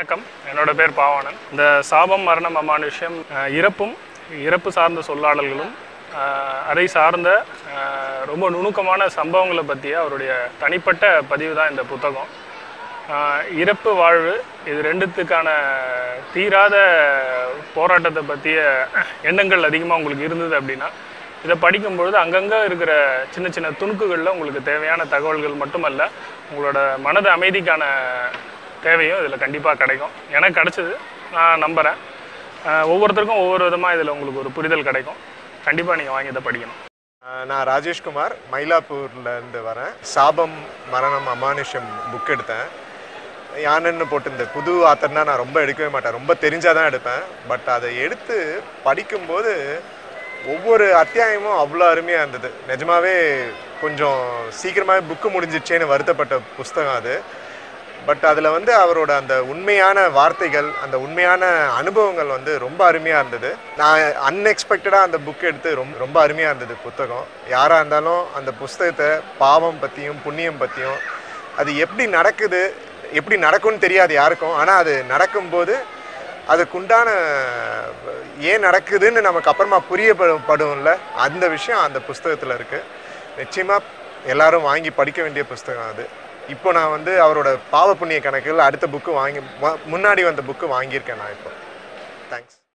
வணக்கம் என்னோட பேர் பாவாணன் இந்த சாபம் மரணம் அமானுஷ்யம் அஹ், இறப்பும் இறப்பு சார்ந்த சொல்லாடல்களும் அஹ், அதை சார்ந்த அஹ், ரொம்ப நுணுக்கமான சம்பவங்களை பற்றிய அவருடைய தனிப்பட்ட பதிவு தான் இந்த புத்தகம் அஹ், இறப்பு வாழ்வு இது ரெண்டுத்துக்கான தீராத போராட்டத்தை பற்றிய எண்ணங்கள் அதிகமாக உங்களுக்கு இருந்தது அப்படின்னா இதை படிக்கும்பொழுது அங்கங்கே இருக்கிற சின்ன சின்ன துணுக்குகளில் உங்களுக்கு தேவையான தகவல்கள் மட்டுமல்ல உங்களோட மனது அமைதிக்கான தேவையும் இதில் கண்டிப்பாக கிடைக்கும் எனக்கு கிடைச்சது நான் நம்புகிறேன் ஒவ்வொருத்தருக்கும் ஒவ்வொரு விதமாக இதில் உங்களுக்கு ஒரு புரிதல் கிடைக்கும் கண்டிப்பாக நீங்கள் வாங்கி இதை படிக்கணும் ஆஹ் நான் ராஜேஷ்குமார் மயிலாப்பூர்ல இருந்து வரேன் சாபம் மரணம் அமானுஷம் புக் எடுத்தேன் யானன்னு போட்டு இந்த புது ஆத்தர்னா நான் ரொம்ப எடுக்கவே மாட்டேன் ரொம்ப தெரிஞ்சாதான் எடுப்பேன் பட் அதை எடுத்து படிக்கும்போது ஒவ்வொரு அத்தியாயமும் அவ்வளோ அருமையாக இருந்தது நிஜமாவே கொஞ்சம் சீக்கிரமாகவே புக்கு முடிஞ்சிச்சேன்னு வருத்தப்பட்ட புஸ்தகம் அது பட் அதில் வந்து அவரோட அந்த உண்மையான வார்த்தைகள் அந்த உண்மையான அனுபவங்கள் வந்து ரொம்ப அருமையாக இருந்தது நான் அன்எக்ஸ்பெக்டடாக அந்த புக் எடுத்து ரொம்ப ரொம்ப அருமையாக இருந்தது புத்தகம் யாராக இருந்தாலும் அந்த புஸ்தகத்தை பாவம் பற்றியும் புண்ணியம் பற்றியும் அது எப்படி நடக்குது எப்படி நடக்கும்னு தெரியாது யாருக்கும் ஆனால் அது நடக்கும்போது அதுக்குண்டான ஏன் நடக்குதுன்னு நமக்கு அப்புறமா புரியப்படும் படும்ல அந்த விஷயம் அந்த புஸ்தகத்தில் இருக்குது நிச்சயமாக எல்லாரும் வாங்கி படிக்க வேண்டிய புஸ்தகம் அது இப்போ நான் வந்து அவரோட பாவ புண்ணிய கணக்கில் அடுத்த புக்கு வாங்கி மு- முன்னாடி வந்த புக்கு வாங்கியிருக்கேன் நான் இப்போ தேங்க்ஸ்